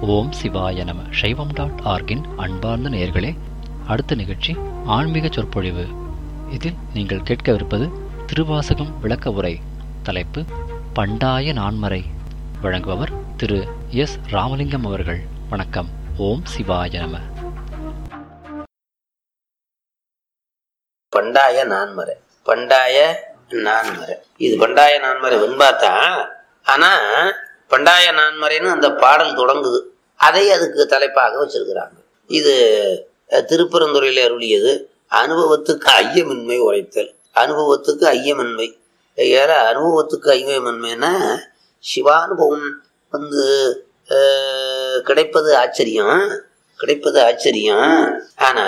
ஓம் சிவாய நம சைவம் டாட் ஆர்கின் அன்பார்ந்த நேயர்களே அடுத்த நிகழ்ச்சி ஆன்மீக சொற்பொழிவு இதில் நீங்கள் கேட்கவிருப்பது திருவாசகம் விளக்க உரை தலைப்பு பண்டாய நான்மறை வழங்குபவர் திரு எஸ் ராமலிங்கம் அவர்கள் வணக்கம் ஓம் சிவாய நம பண்டாய நான்மறை பண்டாய நான்மறை இது பண்டாய நான்மறை வெண்பாத்தான் ஆனா பண்டாய நான்மறைன்னு அந்த பாடல் தொடங்குது அதை அதுக்கு தலைப்பாக வச்சிருக்கிறாங்க இது அஹ், திருப்பெருந்துறையில அருளியது அனுபவத்துக்கு ஐயமின்மை உரைத்தல் அனுபவத்துக்கு ஐயமின்மை ஏற அனுபவத்துக்கு ஐயமின்மைன்னா சிவானுபவம் வந்து அஹ், கிடைப்பது ஆச்சரியம் கிடைப்பது ஆச்சரியம் ஆனா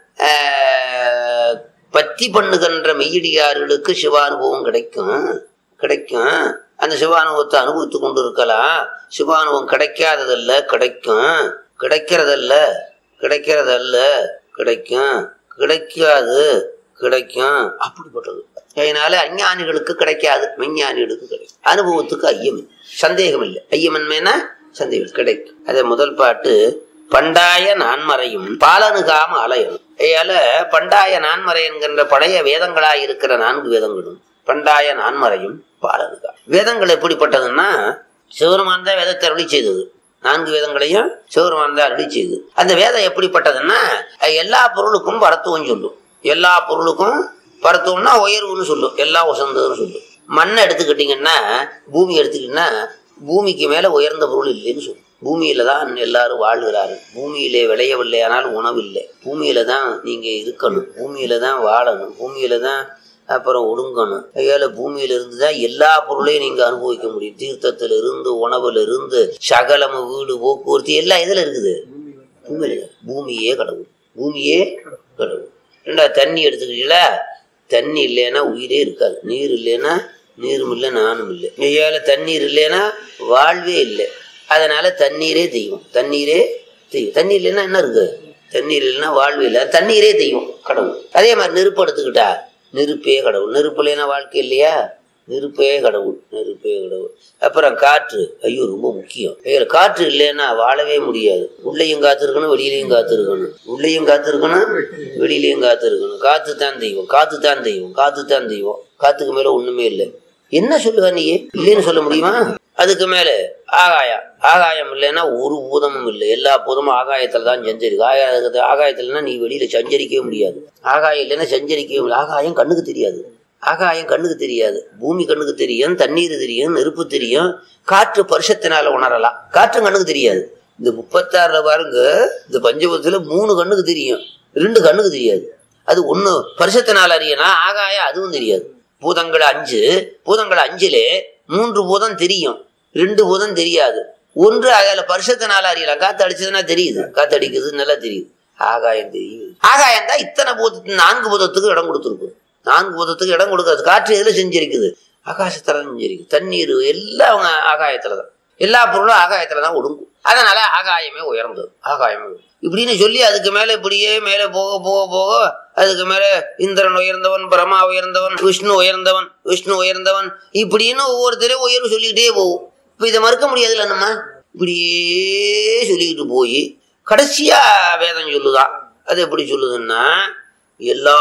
ஆஹ், பத்தி பண்ணுகின்ற மெய்யடியார்களுக்கு சிவானுபவம் கிடைக்கும் கிடைக்கும் அந்த சிவானுபவத்தை அனுபவித்து கொண்டு இருக்கலாம் சிவானுபவம் கிடைக்காததல்ல கிடைக்கும் கிடைக்கிறதல்ல கிடைக்கிறதல்ல கிடைக்கும் கிடைக்காது கிடைக்கும் அப்படிப்பட்டது அதனால அஞ்ஞானிகளுக்கு கிடைக்காது மெஞ்ஞானிகளுக்கு கிடைக்கும் அனுபவத்துக்கு ஐயம் சந்தேகம் இல்லை ஐயமன்மைனா சந்தேகம் கிடைக்கும் அதே முதல் பாட்டு பண்டாய நான்மறையும் பாலனுகாம அலையும் ஐயால பண்டாய நான்மறை என்கின்ற பழைய வேதங்களாய் இருக்கிற நான்கு வேதங்களும் பண்டாய நான்மறையும் பாலனுகா வேதங்கள் எப்படிப்பட்டதுன்னா சிவருமான் தான் வேதத்தை அருளி செய்தது நான்கு வேதங்களையும் சிவருமான் தான் அருளி செய்தது அந்த வேதம் எப்படிப்பட்டதுன்னா அது எல்லா பொருளுக்கும் பரத்துவம் சொல்லும் எல்லா பொருளுக்கும் பரத்துவம்னா உயர்வுன்னு சொல்லும் எல்லாம் உசந்ததுன்னு சொல்லும் மண்ணை எடுத்துக்கிட்டீங்கன்னா பூமி எடுத்துக்கிட்டீங்கன்னா பூமிக்கு மேல உயர்ந்த பொருள் இல்லைன்னு சொல்லும் பூமியில தான் எல்லாரும் வாழ்கிறாரு பூமியிலே விளையவில்லை ஆனால் உணவு இல்லை பூமியில தான் நீங்க இருக்கணும் பூமியில தான் வாழணும் பூமியில தான் அப்புறம் ஒடுங்கணும் அதனால பூமியில இருந்து தான் எல்லா பொருளையும் நீங்க அனுபவிக்க முடியும் தீர்த்தத்துல இருந்து உணவுல இருந்து சகலம வீடு போக்குவரத்து எல்லாம் இதுல இருக்குது பூமியில தான். பூமியே கடவுள் பூமியே கடவுள் ரெண்டா தண்ணி எடுத்துக்கிட்டீங்களா தண்ணி இல்லைன்னா உயிரே இருக்காது நீர் இல்லைன்னா நீரும் இல்லை நானும் இல்லை ஐயால தண்ணீர் இல்லைன்னா வாழ்வே இல்லை அதனால தண்ணீரே தெய்வம் தண்ணீரே தெய்வம் தண்ணி இல்லைன்னா என்ன இருக்கு தண்ணீர் இல்லைன்னா வாழ்வே இல்லை தண்ணீரே தெய்வம் கடவுள் அதே மாதிரி நெருப்பு எடுத்துக்கிட்டா நெருப்பே கடவுள் நெருப்பு இல்லைன்னா வாழ்க்கை இல்லையா நெருப்பே கடவுள் நெருப்பே கடவுள் அப்புறம் காற்று ஐயோ ரொம்ப முக்கியம் ஐயோ காற்று இல்லைன்னா வாழவே முடியாது உள்ளேயும் காத்து இருக்கணும் வெளியிலையும் காத்து இருக்கணும் உள்ளேயும் காத்து இருக்கணும் வெளியிலையும் காத்து இருக்கணும் காத்து தான் தெய்வம் காத்து தான் தெய்வம் காத்து தான் தெய்வம் காத்துக்கு மேல ஒண்ணுமே இல்லை என்ன சொல்லுவ நீ இல்லைன்னு சொல்ல முடியுமா அதுக்கு மேல ஆகாயம் ஆகாயம் இல்லைன்னா ஒரு பூதமும் இல்லை எல்லா பூதமும் ஆகாயத்துல தான் சஞ்சரிக்கு ஆகாயத்துல ஆகாயத்துலன்னா நீ வெளியில சஞ்சரிக்கவே முடியாது ஆகாயம் இல்லைன்னா சஞ்சரிக்கவே முடியாது ஆகாயம் கண்ணுக்கு தெரியாது ஆகாயம் கண்ணுக்கு தெரியாது பூமி கண்ணுக்கு தெரியும் தண்ணீர் தெரியும் நெருப்பு தெரியும் காற்று பருஷத்தினால உணரலாம் காற்றும் கண்ணுக்கு தெரியாது இந்த முப்பத்தாறுல பாருங்க இந்த பஞ்சபூதத்துல மூணு கண்ணுக்கு தெரியும் ரெண்டு கண்ணுக்கு தெரியாது அது ஒண்ணு பரிசத்தினால் அறியலாம் ஆகாயம் அதுவும் தெரியாது பூதங்கள் அஞ்சு பூதங்கள் அஞ்சுலே மூன்று பூதம் தெரியும் ரெண்டு பூதம் தெரியாது ஒன்று அதில் பரிசத்தினால அறியலாம் காத்து அடிச்சதுன்னா தெரியுது காத்து அடிக்குது நல்லா தெரியுது ஆகாயம் தெரியுது ஆகாயம் தான் இத்தனை பூதத்து நான்கு பூதத்துக்கு இடம் கொடுத்துருக்கு நான்கு பூதத்துக்கு இடம் கொடுக்காது காற்று எதுல செஞ்சிருக்குது ஆகாசத்துல செஞ்சிருக்கு தண்ணீர் எல்லாம் அவங்க ஆகாயத்துல தான் எல்லா பொருளும் ஆகாயத்துல தான் ஒடுங்கும் அதனால ஆகாயமே உயர்ந்தது ஆகாயமே உயர்ந்தது. இப்படின்னு சொல்லி அதுக்கு மேல இப்படியே மேல போக போக போக அதுக்கு மேல இந்திரன் உயர்ந்தவன் பிரம்மா உயர்ந்தவன் விஷ்ணு உயர்ந்தவன் விஷ்ணு உயர்ந்தவன் இப்படின்னு ஒவ்வொருத்தரையும் உயர்வு சொல்லிக்கிட்டே போகும் இப்ப இதை மறுக்க முடியாதுல்ல நம்ம இப்படியே சொல்லிக்கிட்டு போய் கடைசியா வேதம் சொல்லுதான் அது எப்படி சொல்லுதுன்னா எல்லா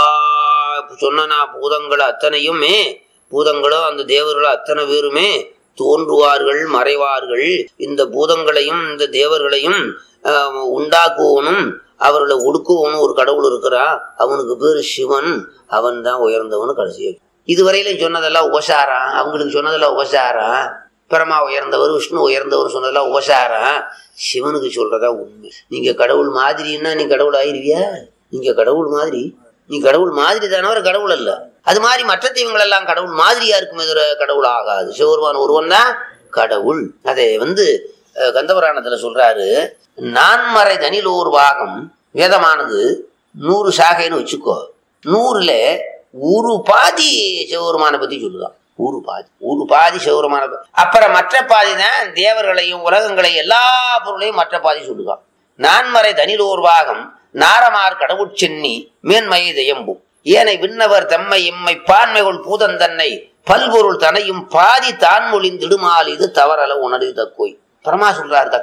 சொன்னா பூதங்கள் அத்தனையுமே பூதங்களும் அந்த தேவர்களும் அத்தனை பேருமே தோன்றுவார்கள் மறைவார்கள் இந்த பூதங்களையும் இந்த தேவர்களையும் ஆஹ், உண்டாக்குவனும் அவர்களை ஒடுக்குவனும் ஒரு கடவுள் இருக்கிறான் அவனுக்கு பேரு சிவன் அவன் தான் உயர்ந்தவனு கடைசியா இதுவரையிலும் சொன்னதெல்லாம் உபசாரம் அவங்களுக்கு சொன்னதெல்லாம் உபசாரம் பிரமா உயர்ந்தவர் விஷ்ணு உயர்ந்தவர் சொன்னதெல்லாம் உபசாரம் சிவனுக்கு சொல்றதா உண்மை நீங்க கடவுள் மாதிரின்னா நீ கடவுள் ஆயிருவியா நீங்க கடவுள் மாதிரி நீ கடவுள் மாதிரி தானவர் கடவுள் அல்ல அது மாதிரி மற்ற தெய்வங்கள் எல்லாம் கடவுள் மாதிரியா இருக்குமே தவிர கடவுள் ஆகாது சிவருமான் ஒருவன் தான் கடவுள் அதை வந்து அஹ், கந்தபுராணத்துல சொல்றாரு நான்மறை தனில் ஒரு பாகம் வேதமானது நூறு சாகைன்னு வச்சுக்கோ நூறுல ஒரு பாதி சிவபெருமானை பத்தி சொல்லுதான் ஒரு பாதி ஒரு பாதி சிவபெருமான ப- அப்புறம் மற்ற பாதி தான் தேவர்களையும் உலகங்களையும் எல்லா பொருளையும் மற்ற பாதி சொல்லுதான் நான்மறை தனில் ஒரு பாகம் நாரமார் கடவுட்சென்னி மேன்மையை தயம்பும் ஏனை விண்ணவர் தம்மை இம்மை பான்மைகள் பூதந்தன்னை பல்பொருள் தனையும் பாதி தான் மொழிந்திடுமால் இது தவறல உணர்வு தக்கோய் பரமா சொல்றார் தக்கனும்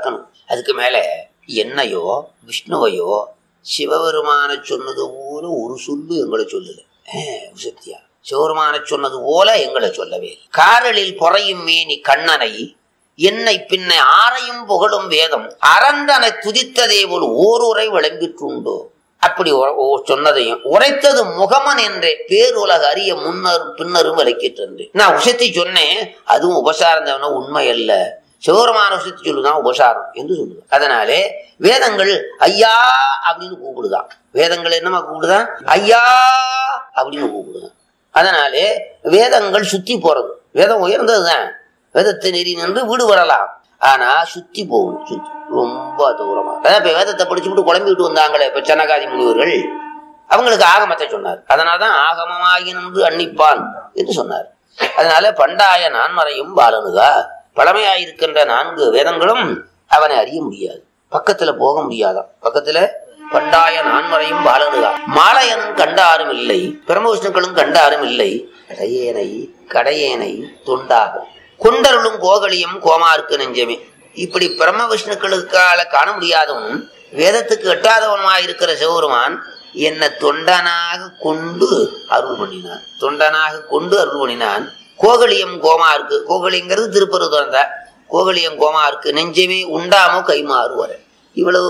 அதுக்கு மேல என்னையோ விஷ்ணுவையோ சிவபெருமான சொன்னது போல ஒரு சொல்லு எங்களை சொல்லல சத்தியா சிவபெருமான சொன்னது போல எங்களை சொல்லவே இல்லை. காரலில் பொறையும் மேனி கண்ணனை என்னை பின்ன ஆரையும் புகழும் வேதம் அரந்தனை துதித்ததே போல் ஓருரை விளம்பிற்றுண்டோ அப்படி உர- ஓ- சொன்னதையும் உரைத்தது முகமன் என்றே பேருலக அறிய முன்னரும் பின்னரும் விளக்கிட்டு நான் உசத்தி சொன்னேன் அதுவும் உபசாரம் தானே உண்மை அல்ல சிவபெருமான உசத்தி சொல்லுதான் உபசாரம் என்று சொல்லுது அதனாலே வேதங்கள் ஐயா அப்படின்னு கூப்பிடுதான் வேதங்கள் என்னமா கூப்பிடுதான் ஐயா அப்படின்னு கூப்பிடுதான் அதனாலே வேதங்கள் சுத்தி போறது வேதம் உயர்ந்ததுதான் வேதத்தை நெறி நின்று விடுபடலாம் ஆனா சுத்தி போகும் சுத்தி ரொம்ப தூரமா அதான் இப்ப வேதத்தை படிச்சுட்டு குழம்பிட்டு வந்தாங்களே இப்ப சனகாதி முனிவர்கள் அவங்களுக்கு ஆகமத்தை சொன்னார் அதனாலதான் ஆகமமாகி நின்று அன்னிப்பான் என்று சொன்னார் அதனால பண்டாய நான்மறையும் பாலனுகா பழமையாயிருக்கின்ற நான்கு வேதங்களும் அவனை அறிய முடியாது பக்கத்துல போக முடியாதாம் பக்கத்துல பண்டாய நான்மறையும் பாலனுகா மாலையனும் கண்டாரும் இல்லை பிரம்மவிஷ்ணுக்களும் கண்டாரும் இல்லை கடையேனை கடையேனை தொண்டாகும் கொண்டருளும் கோகலியும் கோமாருக்கு நெஞ்சமே இப்படி பிரம்ம விஷ்ணுக்களுக்கால காண முடியாதவனும் வேதத்துக்கு எட்டாதவனுமாயிருக்கிற சிவபெருமான் என்னை தொண்டனாக கொண்டு அருள் பண்ணினான் தொண்டனாக கொண்டு அருள் பண்ணினான் கோகலியம் கோமாருக்கு கோகலிங்கிறது திருப்பருதுறந்த கோகலியம் கோமாருக்கு நெஞ்சமே உண்டாமோ கைமாறு வர இவ்வளவு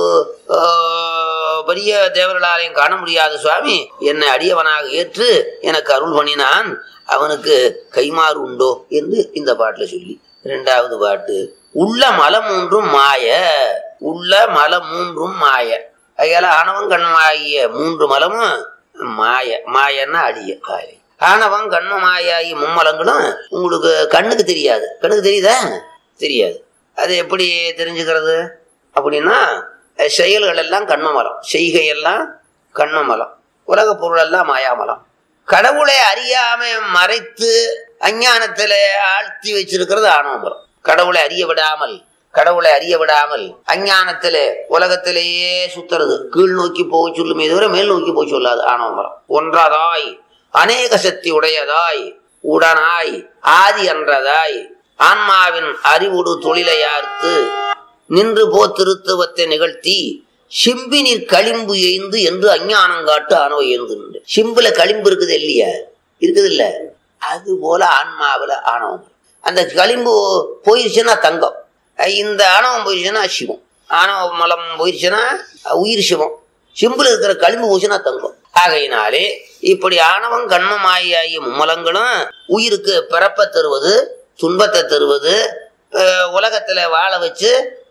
ஆஹ், பெரிய தேவர்களாலையும் காண முடியாத சுவாமி என்னை அடியவனாக ஏற்று எனக்கு அருள் பண்ணினான் அவனுக்கு கைமாறு உண்டோ என்று இந்த பாட்டுல சொல்லி இரண்டாவது பாட்டு உள்ள மலம் மூன்றும் மாய உள்ள மலம் மூன்றும் மாய அதால ஆணவம் கண்மாகிய மூன்று மலமும் மாய மாயன்னா அடிய காலை ஆணவம் கண்மமாயாகி மும்மலங்களும் உங்களுக்கு கண்ணுக்கு தெரியாது கண்ணுக்கு தெரியுதா தெரியாது அது எப்படி தெரிஞ்சுக்கிறது அப்படின்னா அஹ், செயல்கள் எல்லாம் கண்மமலம் செய்கையெல்லாம் கண்மமலம் உலக பொருள் எல்லாம் மாயாமலம் கடவுளை அறியாம மறைத்து அஞ்ஞானத்துல ஆழ்த்தி வச்சிருக்கிறது ஆணவமலம் கடவுளை அறிய விடாமல் கடவுளை அறிய விடாமல் அஞ்ஞானத்திலே உலகத்திலேயே சுத்துறது கீழ் நோக்கி போக சொல்லுமே தவிர மேல் நோக்கி போக சொல்லாது ஆணவமலம் ஒன்றதாய் அநேக சக்தி உடையதாய் உடனாய் ஆதி அன்றதாய் ஆன்மாவின் அறிவுடு தொழிலையார்த்து நின்று போ திருத்துவத்தை நிகழ்த்தி சிம்பினிற் களிம்பு எய்ந்து என்று அஞ்ஞானம் காட்டு ஆணவ ஏந்து நின்று சிம்புல களிம்பு இருக்குது இல்லையா இருக்குது இல்ல அது போல ஆன்மாவில ஆணவம் அந்த களிம்பு போயிருச்சுன்னா தங்கம் அஹ் இந்த ஆணவம் போயிருச்சுன்னா சிவம் ஆணவ மலம் போயிருச்சுன்னா உயிர் சிவம் சிம்பிள் இருக்கிற களிம்பு போச்சுன்னா தங்கம் ஆகையினாலே இப்படி ஆணவம் கண்மமாயாகிய மும்மலங்களும் உயிருக்கு பிறப்பை தருவது துன்பத்தை தருவது அஹ் உலகத்துல வாழ வச்சு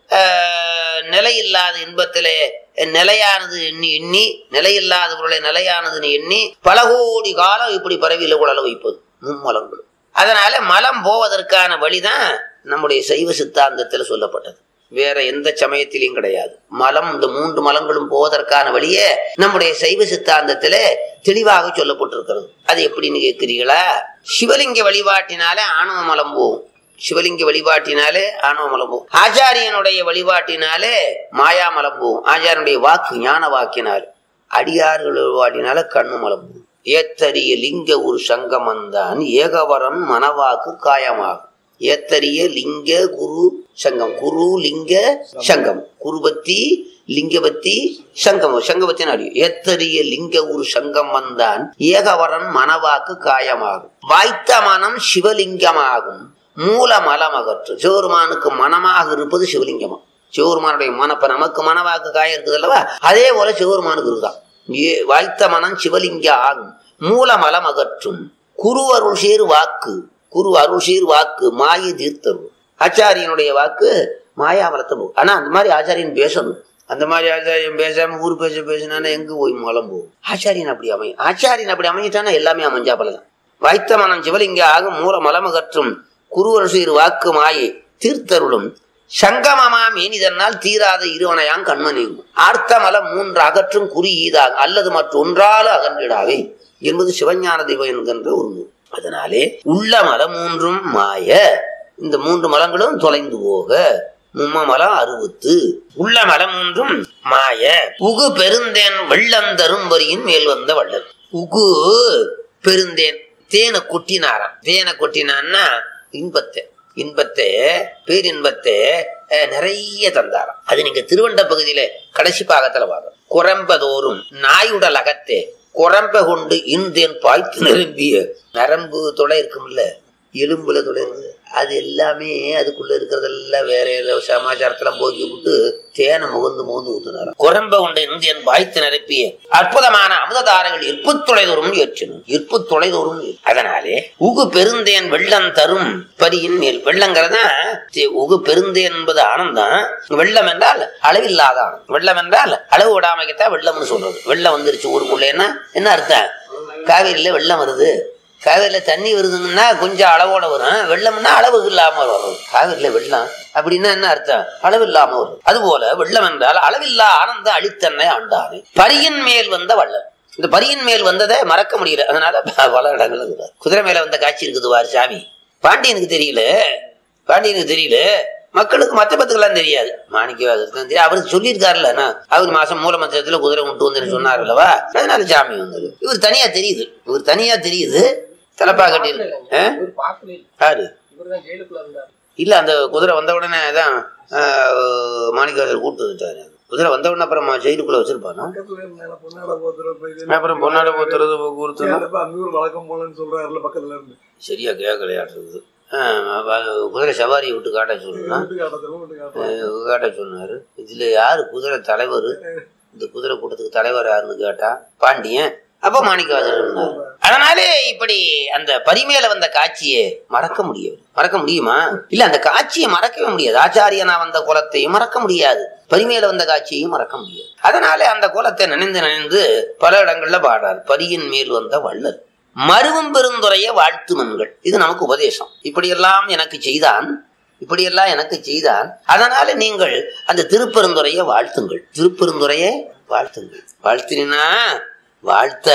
அஹ், நிலையில்லாத இன்பத்திலே நிலையானது எண்ணி எண்ணி நிலையில்லாத பொருளை நிலையானதுன்னு எண்ணி பல கோடி காலம் இப்படி பரவியில குழல வைப்பது மும்மலங்களும் அதனால மலம் போவதற்கான வழிதான் நம்முடைய சைவ சித்தாந்தத்தில் சொல்லப்பட்டது வேற எந்த சமயத்திலையும் கிடையாது மலம் இந்த மூன்று மலங்களும் போவதற்கான வழியே நம்முடைய சைவ சித்தாந்தத்திலே தெளிவாக சொல்லப்பட்டிருக்கிறது அது எப்படின்னு கேட்கிறீங்களா சிவலிங்க வழிபாட்டினாலே ஆணவ மலம் போகும் சிவலிங்க வழிபாட்டினாலே ஆணவ மலம் போகும் ஆச்சாரியனுடைய வழிபாட்டினாலே மாயா மலம் போகும் ஆச்சாரியனுடைய வாக்கு ஞான வாக்கினால் அடியார்கள் வழிபாட்டினால கண்ணு மலம் போகும் ஏத்தரிய லிங்க ஒரு சங்கமந்தான் ஏகவரம் மனவாக்கு காயமாகும் ஏத்தரிய லிங்க குரு சங்கம் குரு லிங்க சங்கம் குருபத்தி லிங்கபத்தி சங்கம் சங்கபத்தி நாடி ஏத்தரிய லிங்க ஒரு சங்கம் வந்தான் ஏகவரன் மனவாக்கு காயமாகும் வாய்த்த மனம் சிவலிங்கமாகும் மூல மலம் அகற்று சிவருமானுக்கு மனமாக இருப்பது சிவலிங்கமா சிவருமானுடைய மனப்ப நமக்கு மனவாக்கு காயம் இருக்குது அல்லவா அதே போல சிவருமானுக்கு இருக்குதான் ஏ- வாய்த்த மனம் சிவலிங்க ஆகும் மூல மலம் அகற்றும் குரு அருள் சேர் வாக்கு குரு அருள் சேர் வாக்கு மாயை தீர்த்தருள் ஆச்சாரியனுடைய வாக்கு மாயாமலத்தை போகும் ஆனா அந்த மாதிரி ஆச்சாரியன் பேசணும் அந்த மாதிரி ஆச்சாரியன் பேசாம ஊர் பேச பேசினானா எங்க போய் மலம் போகும் ஆச்சாரியன் அப்படி அமையும் ஆச்சாரியன் அப்படி அமைஞ்சிட்டானா எல்லாமே அமைஞ்சா பலதான் வாய்த்த மனம் சிவலிங்க ஆகும் மூல மலமகற்றும் குருவர் சீர் வாக்கு மாயை தீர்த்தருளும் சங்கமமாம் ஏனிதனால் தீராத இருவனையாம் கண்மணியும் ஆர்த்தமலம் மூன்று அகற்றும் குறி ஈதாக அல்லது மற்றொன்றால அகன்றிடாவே என்பது சிவஞான தெய்வம் என்கின்ற ஒரு நூல் அதனாலே உள்ள மலம் மூன்றும் மாய இந்த மூன்று மலங்களும் தொலைந்து போக மும்ம மலம் அறுபத்து உள்ள மலம் மூன்றும் மாய உகு பெருந்தேன் வெள்ளந்தரும் வரியின் மேல் வந்த வள்ளல் உகு பெருந்தேன் தேனை கொட்டினாராம் தேனை கொட்டினான்னா இன்பத்தை இன்பத்தை பேரின்பத்தை அஹ், நிறைய தந்தாராம் அது நீங்க திருவண்ட பகுதியில கடைசி பாகத்துல பார்க்கணும் குரம்பதோறும் நாயுடல் அகத்தே குரம்ப கொண்டு இந்தேன் பாய்த்து நிரம்பிய நரம்பு துளை இருக்கும்ல எலும்புல துளை இருக்கு அது எல்லாமே அதுக்குள்ள இருக்கிறதெல்லாம் வேற ஏதோ சமாச்சாரத்துல போக்கி விட்டு தேனை முகந்து முகந்து ஊத்துனாராம் குரம்ப கொண்ட இந்தியன் வாய்த்து நிரப்பிய அற்புதமான அமுததாரங்கள் இற்பு தொலைதோறும் ஏற்றினும் இற்பு தொலைதோறும் ஏற்று. அதனாலே உகு பெருந்தேன் வெள்ளம் தரும் பரியின் மேல் வெள்ளங்கிறதா தே- உகு பெருந்தேன் என்பது ஆனந்தம் வெள்ளம் என்றால் அளவில்லாத ஆனந்தம் வெள்ளம் என்றால் அளவு விடாமைக்கத்தான் வெள்ளம்னு சொல்றது வெள்ளம் வந்துருச்சு ஊருக்குள்ளேன்னா என்ன அர்த்தம் காவேரியில வெள்ளம் வருது காவேரியில தண்ணி வருதுன்னா கொஞ்சம் அளவோட வரும் வெள்ளம்னா அளவு இல்லாம வரும் காவேரியில வெள்ளம் அப்படின்னா என்ன அர்த்தம் அளவு இல்லாம வரும் அதுபோல வெள்ளம் என்றால் அளவில்லா ஆனந்த அழித்தன்னை ஆண்டானே பரியின் மேல் வந்த வள்ளல் இந்த பரியின் மேல் வந்ததை மறக்க முடியல அதனால ப- பல இடங்கள் இருக்கிறார் குதிரை மேல வந்த காட்சி இருக்குது வாரு சாமி பாண்டியனுக்கு தெரியல பாண்டியனுக்கு தெரியல மக்களுக்கு மத்த பத்துக்கெல்லாம் தெரியாது மாணிக்கவாசத்துக்கு தான் தெரியும் அவருக்கு சொல்லியிருக்காருல்ல நான் அவர் மாசம் மூலமந்திரத்துல குதிரை கொண்டு வந்து சொன்னார் அல்லவா அதனால சாமி வந்தது இவர் தனியா தெரியுது இவர் தனியா தெரியுது தலப்பா கட்டி இவர் பார்க்கல யாரு இவர் தான் ஜெயிலுக்குள்ள இருந்தார் இல்ல அந்த குதிரை வந்த உடனே தான் மாணிக்கவாசர் கூப்பிட்டு வந்துட்டாரு குதிரை வந்த உடனே அப்புறம் ஜெயிலுக்குள்ள வச்சிருப்பானா பக்கத்துல இருந்தா பொன்னாட போத்துறது போய் இது அப்புறம் பொன்னாட போத்துறது போக்குவரத்து சேர்ந்தப்ப அங்க ஒரு வழக்கம் போலன்னு சொல்றாருல பக்கத்துல இருந்து சரியா கேட்கலையாட்டுருக்குது குதிரை சவாரி விட்டு காட்ட சொல்லணும் வீட்டு காட்டத்துல வீட்டு காட்டலாம் காட்ட சொன்னாரு இதுல யாரு குதிரை தலைவர் இந்த குதிரை கூட்டத்துக்கு தலைவர் யாருன்னு கேட்டா பாண்டியன் அப்ப மாணிக்கவாசர் சொன்னாரு அதனாலே இப்படி அந்த பரிமேல வந்த காட்சியை மறக்க முடியவில்லை மறக்க முடியுமா இல்ல அந்த காட்சியை மறக்கவே முடியாது ஆச்சாரியனா வந்த குலத்தையும் மறக்க முடியாது பரிமேல வந்த காட்சியையும் மறக்க முடியாது அதனாலே அந்த குலத்தை நினைந்து நினைந்து பல இடங்கள்ல பாடுறார் பரியின் மேல் வந்த வள்ளல் மருவும் பெருந்துரைய வாழ்த்து மன்கள் இது நமக்கு உபதேசம் இப்படியெல்லாம் எனக்கு செய்தான் இப்படியெல்லாம் எனக்கு செய்தான் அதனால நீங்கள் அந்த திருப்பெருந்துரையை வாழ்த்துங்கள் திருப்பெருந்துரையை வாழ்த்துங்கள் வாழ்த்தினா வாழ்த்த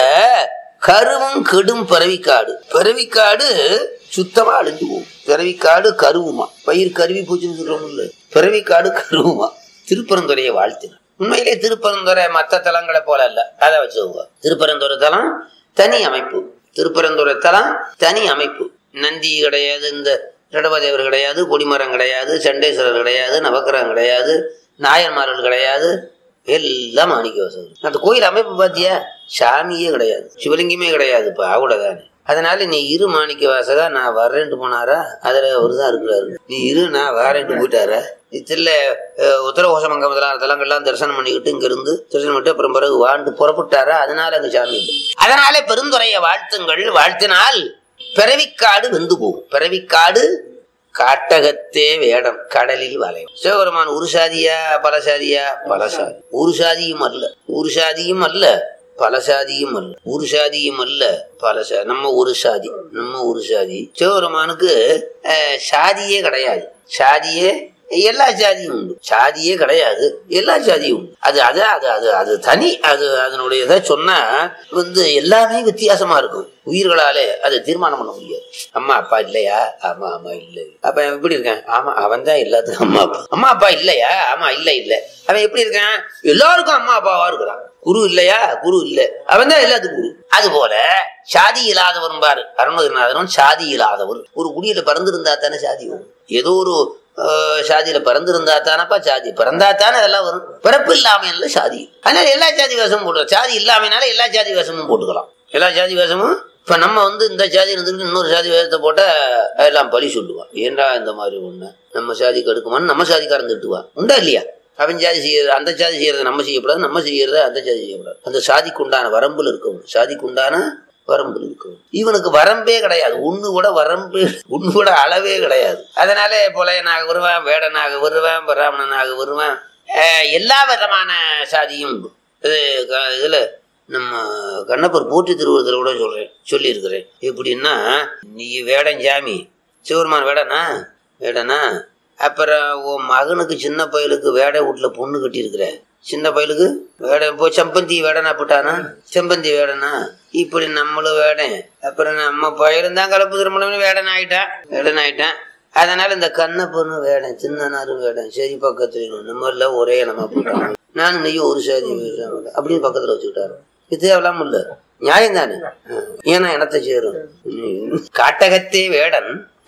கருவும் கெடும் பிறவிக்காடு பிறவிக்காடு சுத்தமா அழிஞ்சு போகும் பிறவிக்காடு கருவுமா பயிர் கருவி பூச்சின்னு சொல்றோம்ல பிறவிக்காடு கருவுமா திருப்பெருந்துரையை வாழ்த்தினார் உண்மையிலே திருப்பெருந்துறை மற்ற தலங்களை போல அல்ல அதை வச்சுக்கோங்க திருப்பெருந்துறை தலம் தனி அமைப்பு திருப்பெருந்துறை தலம் தனி அமைப்பு நந்தி கிடையாது இந்த ரிடபதேவர் கிடையாது கொடிமரம் கிடையாது சண்டேஸ்வரர் கிடையாது நவக்கிரகம் கிடையாது நாயன்மார்கள் கிடையாது எல்லாம் மாணிக்க வாசகர் அந்த கோயில் அமைப்பு பாத்தியா சாமியே கிடையாது சிவலிங்கமே கிடையாது இப்ப அவ்வளவுதானே அதனால நீ இரு மாணிக்க வாசகா நான் வர்றேன்ட்டு போனாரா அதுல அவருதான் இருக்கிறாரு நீ இரு நான் வரேன்ட்டு போயிட்டாரா இதில் உத்தரகோசமங்க முதலான தலங்கள்லாம் தரிசனம் பண்ணிக்கிட்டு இங்க இருந்து தரிசனம் பண்ணிட்டு அப்புறம் பிறகு வாழ்ந்து புறப்பட்டாரா அதனால அங்க சாமி இல்லை அதனால பெருந்துறைய வாழ்த்துங்கள் வாழ்த்தினால் பிறவிக்காடு வெந்து போகும் பிறவிக்காடு காட்டகத்தே வேடம் கடலில் வளையம் சிவபெருமான் ஒரு சாதியா பல சாதியா பல சாதி ஒரு சாதியும் அல்ல ஒரு சாதியும் அல்ல பல சாதியும் அல்ல ஒரு சாதியும் அல்ல பல சாதி நம்ம ஒரு சாதி நம்ம ஒரு சாதி சிவபெருமானுக்கு அஹ், சாதியே கிடையாது சாதியே எல்லா சாதியும் உண்டு சாதியே கிடையாது எல்லா சாதியும் உண்டு அது அது அது அது அது தனி அது அதனுடைய இதை சொன்னா வந்து எல்லாமே வித்தியாசமா இருக்கும் உயிர்களாலே அதை தீர்மானம் பண்ண முடியாது அம்மா அப்பா இல்லையா ஆமா ஆமா இல்லை அப்ப அவன் எப்படி இருக்கான் ஆமா அவன் தான் எல்லாத்துக்கும் அம்மா அப்பா அம்மா அப்பா இல்லையா ஆமா இல்ல இல்ல அவன் எப்படி இருக்கான் எல்லாருக்கும் அம்மா அப்பாவா இருக்கிறான் குரு இல்லையா குரு இல்ல அவன் தான் எல்லாத்துக்கும் குரு அது போல சாதி இல்லாதவன் பாரு அருணகிரிநாதனும் சாதி இல்லாதவர் ஒரு குடியில பிறந்திருந்தா தானே சாதி வரும் ஏதோ ஒரு ஆஹ், சாதியில பிறந்திருந்தா தானப்பா சாதி பிறந்தா தானே அதெல்லாம் வரும் பிறப்பு இல்லாமையில சாதி அதனால எல்லா ஜாதி வேஷமும் போட்டுக்கலாம் சாதி இல்லாமைனால எல்லா ஜாதி வேஷமும் போட்டுக்கலாம் எல்லா ஜாதி வேஷமும் இப்ப நம்ம வந்து இந்த ஜாதி இருந்துட்டு இன்னொரு ஜாதி வேஷத்தை போட்டா எல்லாம் பழி சொல்லுவான் ஏன்டா இந்த மாதிரி ஒண்ணு நம்ம சாதிக்கு எடுக்குமான்னு நம்ம சாதிக்காரன் திட்டுவான் உண்டா இல்லையா அவன் ஜாதி செய்யறது அந்த ஜாதி செய்யறதை நம்ம செய்யக்கூடாது நம்ம செய்யறத அந்த ஜாதி செய்யக்கூடாது அந்த சாதிக்கு உண்டான வரம்புல இருக்கணும் சாதிக்கு உண்டான வரம்புல இருக்கணும் இவனுக்கு வரம்பே கிடையாது ஒண்ணு கூட வரம்பு ஒண்ணு கூட அளவே கிடையாது அதனால புலையனாக வருவான் வேடனாக வருவான் பிராமணனாக வருவான் அஹ் எல்லா விதமான சாதியும் உண்டு இது க- இதுல நம்ம கண்ணப்பர் போற்றி திருவுருத்தில் கூட சொல்றேன் சொல்லியிருக்கிறேன் எப்படின்னா நீ வேடன் சாமி சிவருமான் வேடனா வேடனா அப்புறம் உன் மகனுக்கு சின்ன பயலுக்கு வேட வீட்டுல பொண்ணு கட்டியிருக்கிற சின்ன பயலுக்கு வேடன் போ செம்பந்தி வேடனா போட்டானா செம்பந்தி வேடனா இப்படி நம்மளும் வேடன் அப்புறம் நம்ம பயலும் தான் கலப்பு திருமணம் வேடன் ஆயிட்டான் வேடன் ஆயிட்டான் அதனால இந்த கண்ண பொண்ணு வேடன் சின்னனாரு வேடன் சரி பக்கத்துல நம்ம எல்லாம் ஒரே நம்ம போட்டாங்க நானும் நெய்யும் ஒரு சாதி வேஷம் அப்படின்னு பக்கத்துல வச்சுக்கிட்டாரு இது எல்லாம் இல்ல நியாயம் தானே ஏன்னா இனத்தை சேரும் காட்டகத்தே வேடன்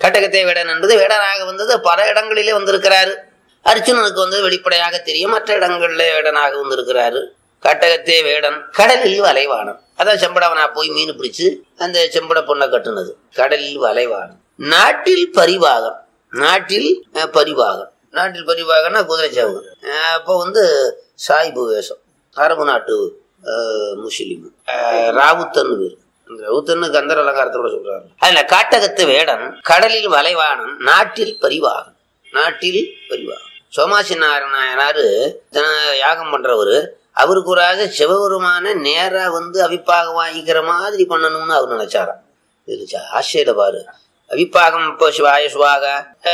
கட்டகத்தை வேடன் என்பது வேடனாக வந்தது பல இடங்களிலே வந்திருக்கிறாரு அர்ஜுனனுக்கு வந்து வெளிப்படையாக தெரியும் மற்ற இடங்களிலே வேடனாக வந்திருக்கிறாரு கட்டகத்தே வேடன் கடலில் வலைவானம் அதான் செம்படவனா போய் மீன் பிடிச்சு அந்த செம்பட பொண்ணை கட்டுனது கடலில் வலைவானம் நாட்டில் பரிவாகம் நாட்டில் அஹ், பரிவாகம் நாட்டில் பரிவாகம்னா குதிரை சவுகம் அப்போ வந்து சாய்பு வேஷம் அரபு நாட்டு அஹ், முஸ்லிம் அஹ், ராவுத்தன்னு பேர் இந்த ரவுத்தன்னு கந்தர் அலங்காரத்தோட சொல்றாரு அதுல காட்டகத்து வேடன் கடலில் வலைவானம் நாட்டில் பரிவாகம் நாட்டில் பரிவாகம் சோமாசி நாராயணாரு தின- யாகம் பண்றவரு அவருக்கு ஒரு ஆசை சிவபெருமான நேரா வந்து அவிப்பாகம் வாங்கிக்கிற மாதிரி பண்ணணும்னு அவர் நினைச்சாராம் இது ச- ஆச்சரியல பாரு அவிப்பாகம் இப்போ சிவாய சுவாக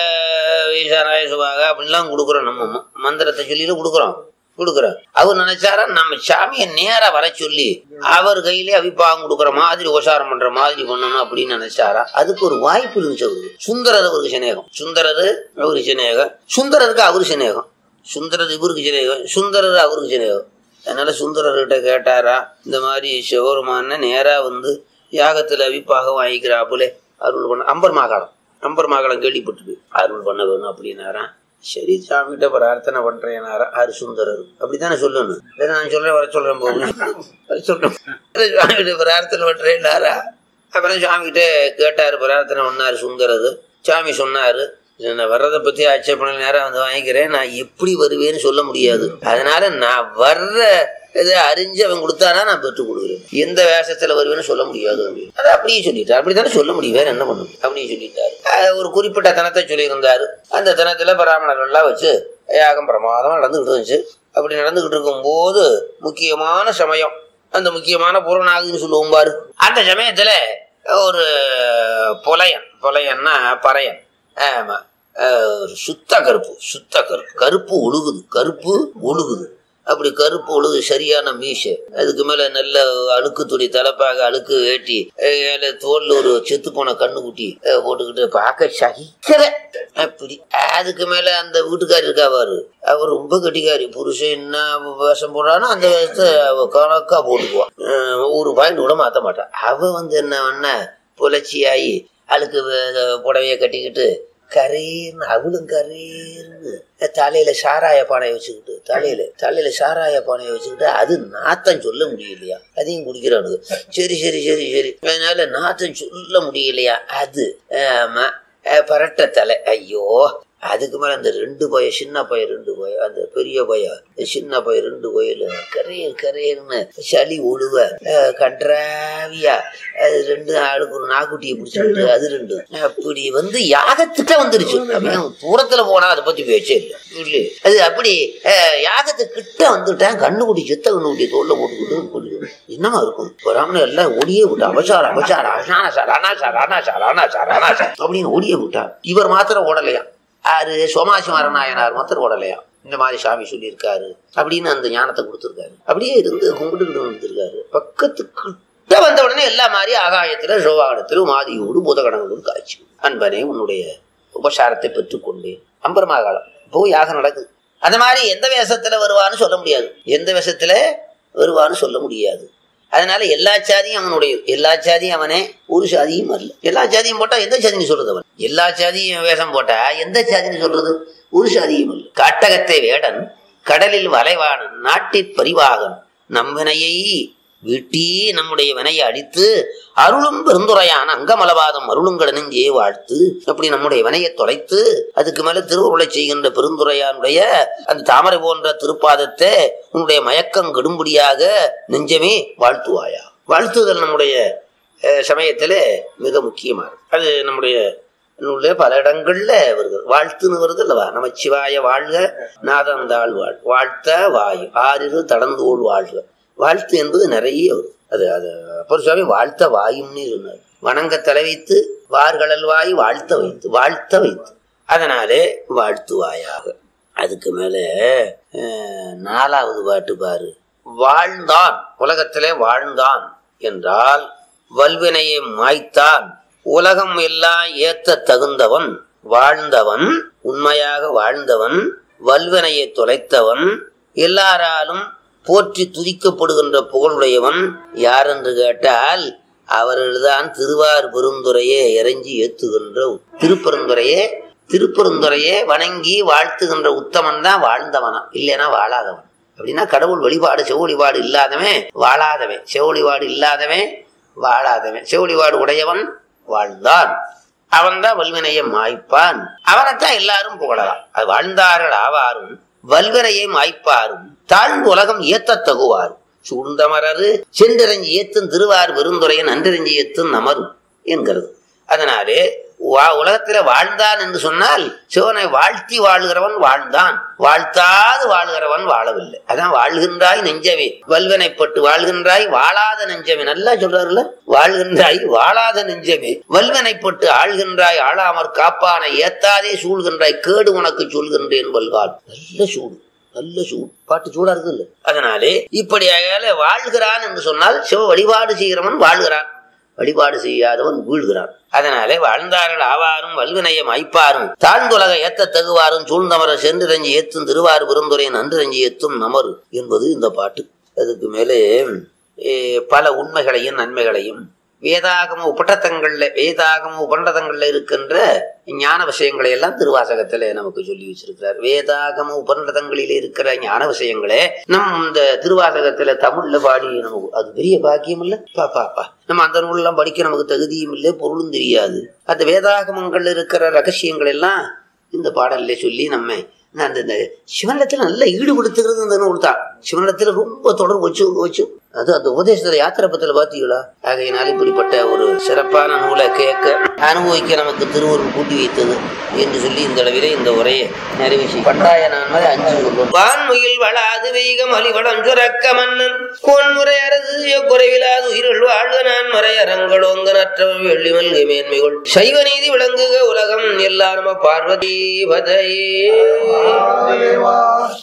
ஆஹ் ஈசானாய சுவாக அப்படின்லாம் கொடுக்குறோம் நம்ம ம- மந்திரத்தை சொல்லிட்டு கொடுக்குறோம் கொடுக்குறோம் அவர் நினைச்சாரா நம்ம சாமியை நேரா வர சொல்லி அவர் கையிலே அவிப்பாகம் கொடுக்குற மாதிரி உசாரம் பண்ற மாதிரி பண்ணணும் அப்படின்னு நினைச்சாரா அதுக்கு ஒரு வாய்ப்பு இருந்துச்சு அவருக்கு சுந்தரர் அவருக்கு சிநேகம் சுந்தரர் அவருக்கு சிநேகம் சுந்தரருக்கு அவரு சிநேகம் சுந்தரர் இவருக்கு சிநேகம் சுந்தரர் அவருக்கு சிநேகம் அதனால சுந்தரர்கிட்ட கேட்டாரா இந்த மாதிரி சிவருமான நேரா வந்து யாகத்துல அவிப்பாக வாங்கிக்கிறாப்புல அருள் பண்ண அம்பர் மாகாணம் அம்பர் மாகாணம் கேள்விப்பட்டிருக்கு அருள் பண்ண வேணும் அப்படின்னாராம் சரி சாமிகிட்ட பிரார்த்தனை பண்றேனாரா ஆறு சுந்தரர் அப்படித்தானே சொல்லணும் இதை நான் சொல்றேன் வர சொல்றேன் போகணும் வர சொல்றேன் சாமிகிட்ட பிரார்த்தனை பண்றேனாரா அப்புறம் சாமிகிட்ட கேட்டாரு பிரார்த்தனை பண்ணாரு சுந்தரர் சாமி சொன்னாரு நான் வர்றதை பத்தி ஆட்சேபண நேரம் வந்து வாங்கிக்கிறேன் நான் எப்படி வருவேன்னு சொல்ல முடியாது அதனால நான் வர்ற இதை அறிஞ்சு அவன் கொடுத்தானா நான் பெற்றுக் கொடுக்குறேன் எந்த வேஷத்துல வருவேன்னு சொல்ல முடியாது அப்படின்னு. அதை அப்படியே சொல்லிட்டாரு அப்படித்தானே சொல்ல முடியும் வேற என்ன பண்ணும் அப்படியே சொல்லிட்டாரு அஹ் ஒரு குறிப்பிட்ட தனத்தை சொல்லியிருந்தாரு அந்த தினத்துல பிராமணர்கள் எல்லாம் வச்சு யாகம் பிரமாதமா நடந்துகிட்டு இருந்துச்சு அப்படி நடந்துகிட்டு இருக்கும்போது முக்கியமான சமயம் அந்த முக்கியமான பூரணாகுன்னு சொல்லுவோம் பாரு அந்த சமயத்துல ஒரு புலையன் புலையன்னா பறையன் ஆமா அஹ் சுத்த கருப்பு சுத்த கருப்பு கருப்பு ஒழுகுது கருப்பு ஒழுகுது அப்படி கருப்பு ஒழுகு சரியான மீசை அதுக்கு மேல நல்ல அழுக்கு துணி தலைப்பாக அழுக்கு வேட்டி அஹ் மேல தோல்ல ஒரு செத்து போன கண்ணுக்குட்டி அஹ் போட்டுக்கிட்டு பார்க்க சகிக்கல அப்படி அதுக்கு மேல அந்த வீட்டுக்காரி இருக்காவாரு அவர் ரொம்ப கட்டிக்காரி புருஷன் என்ன வேஷம் போடுறானோ அந்த வேஷத்தை அவ கணக்கா போட்டுக்குவான் அஹ் ஒரு பாயிண்ட் கூட மாத்த மாட்டான் அவ வந்து என்ன பண்ண புலர்ச்சியாகி அழுக்கு வே- புடவைய கட்டிக்கிட்டு கரீர்னு அவளும் கரீர்னு தலையில சாராய பானையை வச்சுக்கிட்டு தலையில தலையில சாராய பானையை வச்சுக்கிட்டு அது நாத்தம் சொல்ல முடியலையா அதையும் குடிக்கிறானுங்க சரி சரி சரி சரி அதனால நாத்தம் சொல்ல முடியலையா அது ஆமா அஹ் பரட்ட தலை ஐயோ அதுக்கு மேல அந்த ரெண்டு பய சின்ன பய ரெண்டு பய அந்த பெரிய பய சின்ன பய ரெண்டு பயில கரையர் கரையர்னு சளி ஒழுவ அஹ் கன்றாவியா அது ரெண்டு ஆளுக்கு ஒரு நாக்குட்டியை பிடிச்சிட்டு அது ரெண்டு அப்படி வந்து யாகத்துக்கிட்ட வந்துருச்சு அப்படியே தூரத்துல போனா அதை பத்தி பேச்சே இல்லை இல்லை அது அப்படி அஹ், யாகத்துக்கிட்ட வந்துட்டேன் கண்ணுக்குட்டி செத்த கண்ணுக்குட்டி தோல்ல போட்டுக்கிட்டு போட்டுக்கிட்டு என்னமா இருக்கும் பிராமணன் எல்லாம் ஒடியே விட்டா அபசாரம் அபசாரம் அசானா சார் அனா சார் அனா சார் அனா சார் அனா சார் அப்படின்னு ஒடியே விட்டா இவர் மாத்திரம் ஓடலையா ஆறு சோமாசிமார நாயனார் மாத்திரம் ஓடலையா இந்த மாதிரி சாமி சொல்லியிருக்காரு அப்படின்னு அந்த ஞானத்தை கொடுத்துருக்காரு அப்படியே இருந்து கும்பிட்டுக்கிட்டு வந்துருக்காரு பக்கத்துக்கிட்ட வந்த உடனே எல்லா மாதிரி ஆகாயத்துல சோவாகனத்திலும் மாதியோடு பூதகணங்களும் காட்சி அன்பனே உன்னுடைய உபசாரத்தை பெற்றுக்கொண்டேன் அம்பரமாகாலம் இப்போ யாகம் நடக்குது அந்த மாதிரி எந்த வேஷத்துல வருவான்னு சொல்ல முடியாது எந்த வேஷத்துல வருவான்னு சொல்ல முடியாது அதனால எல்லா சாதியும் அவனுடைய எல்லா சாதியும் அவனே ஒரு சாதியும் அல்ல எல்லா சாதியும் போட்டா எந்த சாதின்னு சொல்றது அவன் எல்லா சாதியும் வேஷம் போட்டா எந்த சாதின்னு சொல்றது ஒரு சாதியும் அல்ல காட்டகத்தை வேடன் கடலில் வலைவாணன் நாட்டிற் பரிவாகன் நம்பினையை வீட்டி நம்முடைய வினையை அழித்து அருளும் பெருந்துரையான அங்கமலவாதம் அருளுங்கட நெஞ்சே வாழ்த்து அப்படி நம்முடைய வினையை தொலைத்து அதுக்கு மேல திருவுருளை செய்கின்ற பெருந்துரையானுடைய அந்த தாமரை போன்ற திருப்பாதத்தை உன்னுடைய மயக்கம் கெடும்படியாக நெஞ்சமே வாழ்த்துவாயா வாழ்த்துதல் நம்முடைய அஹ், சமயத்துல மிக முக்கியமானது அது நம்முடைய நூல்ல பல இடங்கள்ல வருது வாழ்த்துன்னு வருது அல்லவா நமச்சிவாய வாழ்க நாதந்தாள் வாழ் வாழ்த்த வாயு ஆறிரு தடந்தோள் வாழ்க வாழ்த்து என்பது நிறைய வரும் அது அது அப்பர் சுவாமி வாழ்த்த வாயும்னு சொன்னார் வணங்க தலை வைத்து வார்கடல் வாய் வாழ்த்த வைத்து வாழ்த்த வைத்து அதனாலே வாழ்த்துவாயாக அதுக்கு மேல அஹ், நாலாவது பாட்டு பாரு வாழ்ந்தான் உலகத்திலே வாழ்ந்தான் என்றால் வல்வினையை மாய்த்தான் உலகம் எல்லாம் ஏத்த தகுந்தவன் வாழ்ந்தவன் உண்மையாக வாழ்ந்தவன் வல்வினையை தொலைத்தவன் எல்லாராலும் போற்றி துதிக்கப்படுகின்ற புகழுடையவன் யார் என்று கேட்டால் அவர்கள்தான் திருவார் பெருந்துறையே இறைஞ்சி ஏத்துகின்ற திருப்பெருந்துறையே திருப்பெருந்துறையே வணங்கி வாழ்த்துகின்ற உத்தமன் தான் வாழ்ந்தவனா இல்லைன்னா வாழாதவன் அப்படின்னா கடவுள் வழிபாடு செவ வழிபாடு இல்லாதவன் வாழாதவன் செவ வழிபாடு இல்லாதவன் வாழாதவன் செவ வழிபாடு உடையவன் வாழ்ந்தான் அவன்தான் வல்வினையை மாய்ப்பான் அவனைத்தான் எல்லாரும் புகழலாம் அது வாழ்ந்தார்கள் ஆவாரும் வல்வினையை மாய்ப்பாரும் தாழ்ந்து உலகம் ஏத்தத் தகுவாரும் சூழ்ந்தமரரு சென்றிரஞ்சி ஏத்தும் திருவார் பெருந்துரையன் நன்றிரஞ்சி ஏத்தும் நமரும் என்கிறது அதனாலே வா உலகத்தில வாழ்ந்தான் என்று சொன்னால் சிவனை வாழ்த்தி வாழ்கிறவன் வாழ்ந்தான் வாழ்த்தாது வாழ்கிறவன் வாழவில்லை அதான் வாழ்கின்றாய் நெஞ்சவே வல்வனைப்பட்டு வாழ்கின்றாய் வாழாத நெஞ்சமே நல்லா சொல்றாருல்ல வாழ்கின்றாய் வாழாத நெஞ்சமே வல்வனைப்பட்டு ஆள்கின்றாய் ஆளாமற் காப்பானை ஏத்தாதே சூழ்கின்றாய் கேடு உனக்கு சொல்கின்றேன் வல்கால் நல்ல சூடு நல்ல சூடு பாட்டு சூடா இருக்கு இல்ல அதனாலே இப்படியாக வாழ்கிறான் என்று சொன்னால் சிவ வழிபாடு செய்கிறவன் வாழ்கிறான் வழிபாடு செய்யாதவன் வீழ்கிறான் அதனாலே வாழ்ந்தார்கள் ஆவாரும் வல்வினையம் ஐப்பாரும் தாழ்ந்துலக ஏத்த தகுவாரும் சூழ்ந்தமர சென்றிரஞ்சி ஏத்தும் திருவாறு பெருந்துரை நன்றிரஞ்சி ஏத்தும் நமரு என்பது இந்த பாட்டு அதுக்கு மேலே ஏ, பல உண்மைகளையும் நன்மைகளையும் வேதாகம உபட்டத்தங்கள்ல வேதாகம உபண்டதங்கள்ல இருக்கின்ற ஞான விஷயங்களை எல்லாம் திருவாசகத்துல நமக்கு சொல்லி வச்சிருக்கிறார் வேதாகம உபண்டதங்களில் இருக்கிற ஞான விஷயங்களே நம் இந்த திருவாசகத்துல தமிழ்ல பாடி நமக்கு அது பெரிய பாக்கியம் இல்ல பா பாப்பா நம்ம அந்த நூலெல்லாம் படிக்க நமக்கு தகுதியும் இல்லை பொருளும் தெரியாது அந்த வேதாகமங்கள்ல இருக்கிற ரகசியங்கள் எல்லாம் இந்த பாடல்ல சொல்லி நம்ம நான் அந்த இந்த சிவனிடத்துல நல்லா ஈடுபடுத்துகிறது இந்த நூல் தான் சிவனிடத்துல ரொம்ப தொடர்பு வச்சு வச்சு அது அந்த உபதேசத்துல யாத்திரை பத்தில பாத்தீங்களா ஆகையினால் இப்படிப்பட்ட ஒரு சிறப்பான நூலை கேட்க அனுபவிக்க நமக்கு திருவருள் கூட்டி வைத்தது என்று சொல்லி இந்த அளவிலே இந்த உரையை நிறைவு செய்யும் பண்டாய நான் மாதிரி அஞ்சு சொல்லுவோம் வான்முயில் வளாது வெய்கம் அலிவடம் சுரக்க மன்னன் கோன்முறை அரசு குறைவிலாது உயிர்கள் வாழ்க நான் மறை அரங்களோங்க நற்றவன் வெள்ளி மல்கை மேன்மைகள் சைவ நீதி விளங்குக உலகம் எல்லா நம பார்வதி பதையே